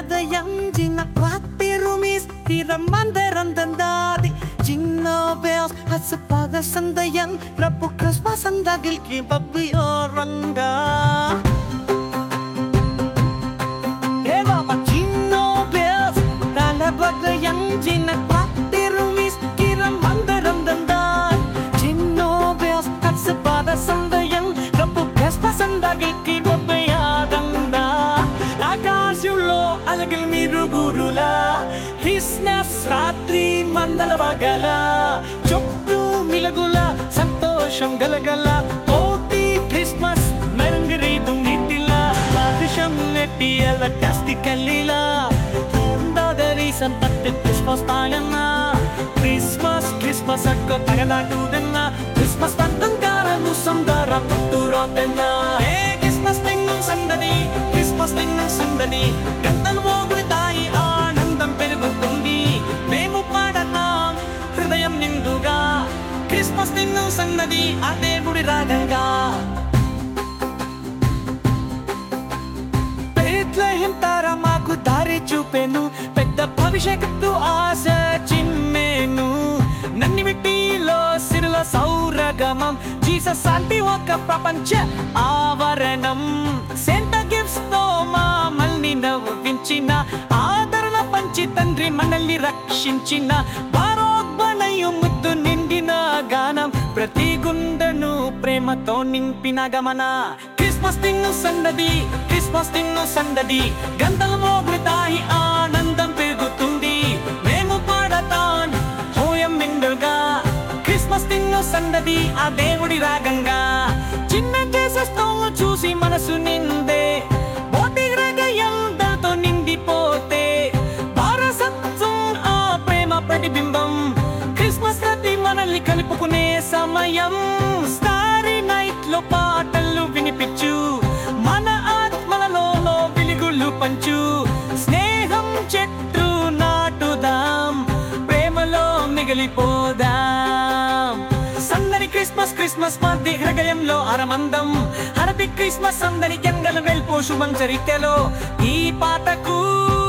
bagayang ginakwapirumis Tiramandarandandadi Jingle bells at sa pagasandayan Rapukas pasandagil kipabiyoranda Eva Jingle bells Talabagayang ginakwapirumis Tiramandarandandadi Jingle bells at sa pagasandayan Rapukas pasandagil kipabiyoranda ఆకాశంలో అలగలు మీరు గురులా హిస్నస్ రాత్రి మందల బగల చుట్టూ మిలగుల సంతోషం గలగల ఓటి Christmas మెరంగరీదు నిట్టిలా బాదుషం నెట్టియల టస్టి కల్లిలా దాదరి సంపత్తి క్రిస్మస్ తాగన్న క్రిస్మస్ క్రిస్మస్ అక్క తగలాటుదన్న క్రిస్మస్ పంతంకారను సందార పుట్టురోదన్న ఏ క్రిస్మస్ తిన్నం సందడి క్రిస్మస్ తిన్నం సందడి గంటలు మోగుతాయి ఆనందం పెరుగుతుంది మేము పాడతాం హృదయం నిండుగా క్రిస్మస్ తిన్నం సందడి ఆ దేవుడి రాగంగా బెత్లెహెం తార మాకు దారి చూపెను పెద్ద భవిష్యత్తు ఆశ చిమ్మేను నన్ని మిట్టిలో సిరుల సౌరగమం జీసస్ శాంతి ఒక ప్రపంచ ఆవరణం సెంట గిఫ్ట్స్ తో మమ్మల్ని నవ్వించిన ఆదరణ పంచి తండ్రి మనల్ని రక్షించిన బారోగ్బనయు ముద్దు నిండిన గానం ప్రతి గుండెను ప్రేమతో నింపిన గమన క్రిస్మస్ తిన్ను సందడి క్రిస్మస్ తిన్ను సందడి గంటలు మోగుతాయి ఆనందం పెరుగుతుంది మేము పాడతాం హోయం మిండుగా క్రిస్మస్ తిన్ను సందడి ఆ దేవుడి రాగంగా చిన్న చేసేస్తో చూసి మనసు నిందే బోటి హృదయంతో నిండిపోతే వారసత్వం ఆ ప్రేమ ప్రతిబింబం క్రిస్మస్ రాత్రి మనల్ని కలుపుకునే సమయం స్టారీ నైట్ లో పాటలు వినిపించు మన ఆత్మలలో వెలుగులు పంచు స్నేహం చెట్టు నాటుదాం ప్రేమలో మిగిలిపోదాం సందడి క్రిస్మస్ క్రిస్మస్ మధ్య హృదయంలో అరమందం హరతి క్రిస్మస్ సందడి జంగల వెల్పో శుభం చరిత్రలో ఈ పాటకు